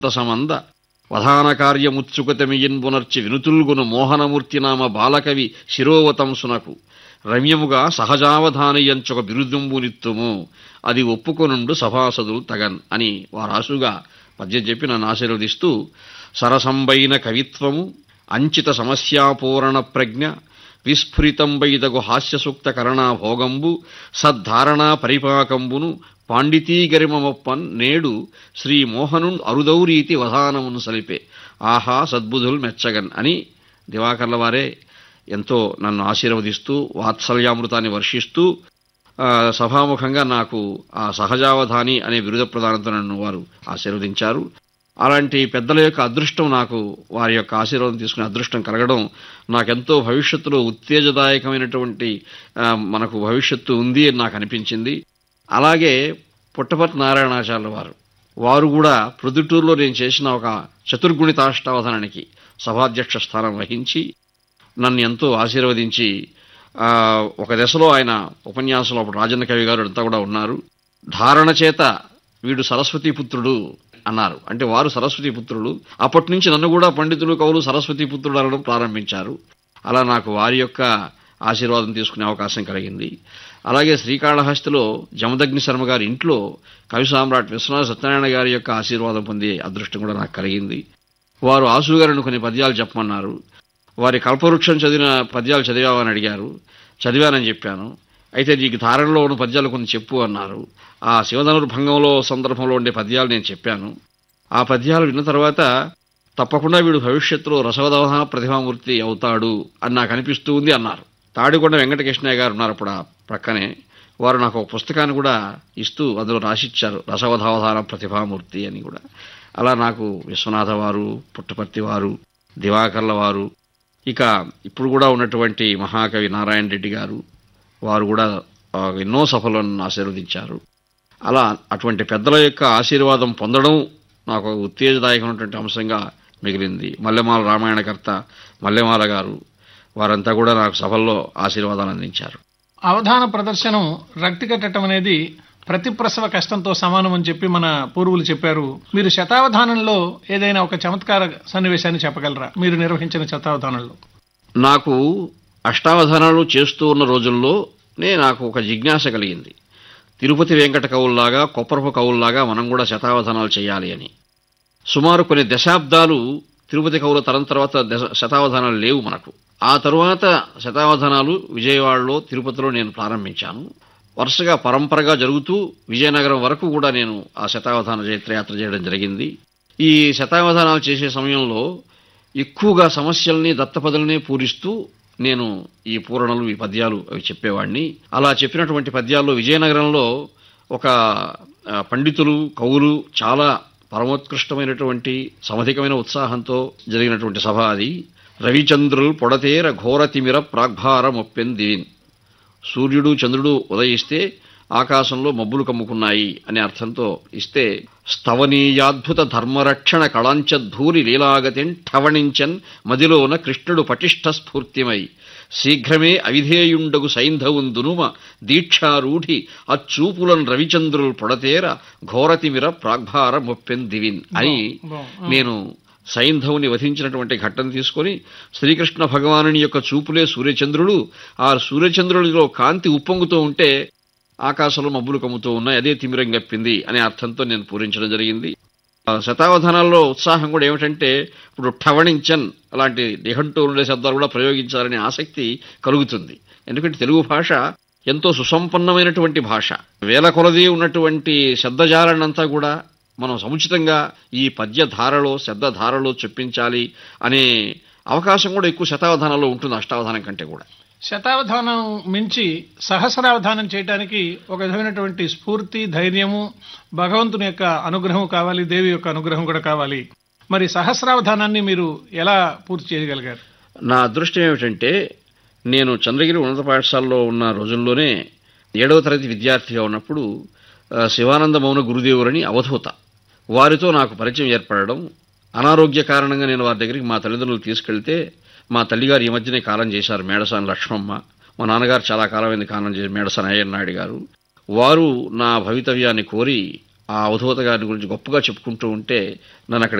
సమంద వధాన కార్యముత్సుకతమియిన్ పునర్చి వినుతుల్గును మోహనమూర్తి నామ బాలకవి శిరోవతంసునకు రమ్యముగా సహజావధానయంచొక బిరుదుంబునిత్తుము అది ఒప్పుకొనుండు సభాసదులు తగన్ అని వారాసుగా పద్యం చెప్పి నన్ను ఆశీర్వదిస్తూ సరసంబైన కవిత్వము అంచిత సమస్యాపూరణ ప్రజ్ఞ విస్ఫురితంబైదగు హాస్యసూక్త కరణా భోగంబు సద్ధారణా పరిపాకంబును పాండితీగరిమమప్పన్ నేడు శ్రీ మోహను అరుదౌరీతి వధానమును సలిపే ఆహా సద్బుధులు మెచ్చగన్ అని దివాకర్ల వారే ఎంతో నన్ను ఆశీర్వదిస్తూ వాత్సల్యామృతాన్ని వర్షిస్తూ ఆ, సభాముఖంగా నాకు ఆ సహజావధాని అనే బిరుద ప్రదానంతో నన్ను వారు ఆశీర్వదించారు అలాంటి పెద్దల యొక్క అదృష్టం నాకు వారి యొక్క ఆశీర్వాదం తీసుకునే అదృష్టం కలగడం నాకెంతో భవిష్యత్తులో ఉత్తేజదాయకమైనటువంటి ఆ, మనకు భవిష్యత్తు ఉంది అని నాకు అనిపించింది అలాగే పుట్టపర్తి నారాయణాచార్యుల వారు వారు కూడా ప్రొద్దుటూరులో నేను చేసిన ఒక చతుర్గుణితాష్టావధానానికి సభాధ్యక్ష స్థానం వహించి నన్ను ఎంతో ఆశీర్వదించి ఆ, ఒక దశలో ఆయన ఉపన్యాసంలో అప్పుడు రాజన్న కవి గారు అంతా కూడా ఉన్నారు ధారణ చేత వీడు సరస్వతీ పుత్రుడు అన్నారు అంటే వారు సరస్వతీ పుత్రుడు అప్పటి నుంచి నన్ను కూడా పండితులు కవులు సరస్వతీ పుత్రుడు అనడం ప్రారంభించారు అలా నాకు వారి యొక్క ఆశీర్వాదం తీసుకునే అవకాశం కలిగింది అలాగే శ్రీకాళహస్తిలో జమదగ్ని శర్మ గారి ఇంట్లో కవి సామ్రాట్ విశ్వనాథ సత్యనారాయణ గారి యొక్క ఆశీర్వాదం పొందే అదృష్టం కూడా నాకు కలిగింది వారు ఆసు గారిని కొన్ని పద్యాలు చెప్పమన్నారు వారి కల్పవృక్షం చదివిన పద్యాలు చదివావని అడిగారు చదివానని చెప్పాను అయితే నీకు ధారణలో ఉన్న పద్యాలు కొన్ని చెప్పు అన్నారు ఆ శివధనుర్ భంగంలో సందర్భంలో ఉండే పద్యాలు నేను చెప్పాను ఆ పద్యాలు విన్న తర్వాత తప్పకుండా వీడు భవిష్యత్తులో రసవదవధాన ప్రతిభామూర్తి అవుతాడు అని నాకు అనిపిస్తూ ఉంది అన్నారు తాడికొండ వెంకటకృష్ణయ్య గారు ఉన్నారు అప్పుడు ఆ ప్రక్కనే వారు నాకు ఒక పుస్తకాన్ని కూడా ఇస్తూ అందులో రాసిచ్చారు రసవధావధాన ప్రతిభామూర్తి అని కూడా అలా నాకు విశ్వనాథ వారు పుట్టపర్తి వారు దివాకర్ల వారు ఇక ఇప్పుడు కూడా ఉన్నటువంటి మహాకవి నారాయణ రెడ్డి గారు వారు కూడా ఆ, ఎన్నో సభలను ఆశీర్వదించారు అలా అటువంటి పెద్దల యొక్క ఆశీర్వాదం పొందడం నాకు ఒక ఉత్తేజదాయకమైనటువంటి అంశంగా మిగిలింది మల్లెమాల రామాయణకర్త మల్లెమాల గారు వారంతా కూడా నాకు సభల్లో ఆశీర్వాదాలు అందించారు అవధాన ప్రదర్శనం రక్తి కట్టడం అనేది ప్రతి ప్రసవ కష్టంతో సమానం అని చెప్పి మన పూర్వులు చెప్పారు మీరు శతావధానంలో ఏదైనా ఒక చమత్కార సన్నివేశాన్ని చెప్పగలరా మీరు నిర్వహించిన శతావధానంలో నాకు అష్టావధానాలు చేస్తూ ఉన్న రోజుల్లోనే నాకు ఒక జిజ్ఞాస కలిగింది తిరుపతి వెంకట కవుల్లాగా కొప్పరపు కవుల్లాగా మనం కూడా శతావధానాలు చేయాలి అని సుమారు కొన్ని దశాబ్దాలు తిరుపతి కవుల తరం తర్వాత దశ శతావధానాలు లేవు మనకు ఆ తరువాత శతావధానాలు విజయవాడలో తిరుపతిలో నేను ప్రారంభించాను వరుసగా పరంపరగా జరుగుతూ విజయనగరం వరకు కూడా నేను ఆ శతావధాన జైత్రయాత్ర చేయడం జరిగింది ఈ శతావధానాలు చేసే సమయంలో ఎక్కువగా సమస్యల్ని దత్తపదుల్ని పూరిస్తూ నేను ఈ పూరణలు ఈ పద్యాలు అవి చెప్పేవాడిని అలా చెప్పినటువంటి పద్యాల్లో విజయనగరంలో ఒక ఆ, పండితులు కవులు చాలా పరమోత్కృష్టమైనటువంటి సమధికమైన ఉత్సాహంతో జరిగినటువంటి సభ అది రవిచంద్రులు పొడతేర ఘోరతిమిర ప్రాగ్భార మొప్పెన్ దివిన్ సూర్యుడు చంద్రుడు ఉదయిస్తే ఆకాశంలో మబ్బులు కమ్ముకున్నాయి అనే అర్థంతో ఇస్తే స్తవనీయాద్భుత ధర్మరక్షణ కళాంచద్ధూరి లీలాగతిన్ ఠవణించన్ మదిలోన కృష్ణుడు పటిష్ట స్ఫూర్తిమై శీఘ్రమే అవిధేయుండగు సైంధవుందునుమ దీక్షారూఢి అచ్చూపులను రవిచంద్రులు పొడతేర ఘోరతిమిర ప్రాగ్భార మొప్పెన్ దివిన్ అని నేను సైంధవుని వధించినటువంటి ఘట్టం తీసుకొని శ్రీకృష్ణ భగవానుని యొక్క చూపులే సూర్యచంద్రుడు ఆ సూర్యచంద్రుడిలో కాంతి ఉప్పొంగుతూ ఉంటే ఆకాశంలో మబ్బులు కమ్ముతూ ఉన్నాయి అదే తిమిరం గప్పింది అనే అర్థంతో నేను పూరించడం జరిగింది ఆ శతావధానాల్లో ఉత్సాహం కూడా ఏమిటంటే ఇప్పుడు ఠవణించన్ అలాంటి నిఘంటూ ఉండే శబ్దాలు కూడా ప్రయోగించాలనే ఆసక్తి కలుగుతుంది ఎందుకంటే తెలుగు భాష ఎంతో సుసంపన్నమైనటువంటి భాష వేల కొలది ఉన్నటువంటి శబ్దజాలనంతా కూడా మనం సముచితంగా ఈ పద్యధారలో శబ్దధారలో చొప్పించాలి అనే అవకాశం కూడా ఎక్కువ శతావధానంలో ఉంటుంది అష్టావధానం కంటే కూడా శతావధానం మించి సహస్రావధానం చేయడానికి ఒక విధమైనటువంటి స్ఫూర్తి ధైర్యము భగవంతుని యొక్క అనుగ్రహం కావాలి దేవి యొక్క అనుగ్రహం కూడా కావాలి మరి సహస్రావధానాన్ని మీరు ఎలా పూర్తి చేయగలిగారు నా అదృష్టం ఏమిటంటే నేను చంద్రగిరి ఉన్నత పాఠశాలలో ఉన్న రోజుల్లోనే ఏడవ తరగతి విద్యార్థిగా ఉన్నప్పుడు ఆ, శివానంద మౌన గురుదేవులని అవధూత వారితో నాకు పరిచయం ఏర్పడడం అనారోగ్య కారణంగా నేను వారి దగ్గరికి మా తల్లిదండ్రులు తీసుకెళ్తే మా తల్లిగారు ఈ మధ్యనే కాలం చేశారు మేడసాని లక్ష్మమ్మ మా నాన్నగారు చాలా కాలమైంది కాలం చేసి మేడసాని అయ్యర్ నాయుడు గారు వారు నా భవితవ్యాన్ని కోరి ఆ అవధూత గారి గురించి గొప్పగా చెప్పుకుంటూ ఉంటే నన్ను అక్కడ